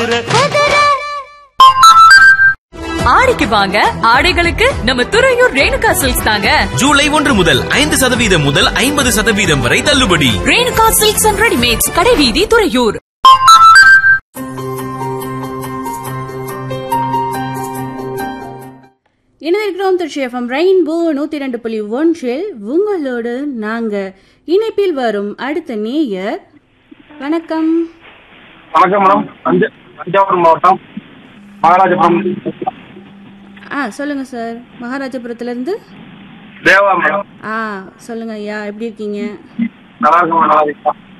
ஆடிக்கு வாங்க ஆடைகளுக்கு நம்ம துறையூர் ரேணுகா சில்க்ஸ் தாங்க ஜூலை ஒன்று முதல் ஐந்து சதவீதம் முதல் ஐம்பது சதவீதம் வரை தள்ளுபடி ரேணுகா சில்க்ஸ் அண்ட் ரெடிமேட்ஸ் கடைவீதி துறையூர் இணைந்திருக்கிறோம் திருச்சி எஃப்எம் ரெயின்போ நூத்தி ரெண்டு புள்ளி ஒன்றில் உங்களோடு நாங்க இணைப்பில் வரும் அடுத்த நேயர் வணக்கம் வணக்கம் மேடம் தஞ்சை தஞ்சாவூர் மாவட்டம் மகாராஜபுரம் ஆ சொல்லுங்க சார் மகாராஜபுரத்துல இருந்து தேவா மேடம் ஆ சொல்லுங்க ஐயா எப்படி இருக்கீங்க நல்லா இருக்கும் நல்லா இருக்கா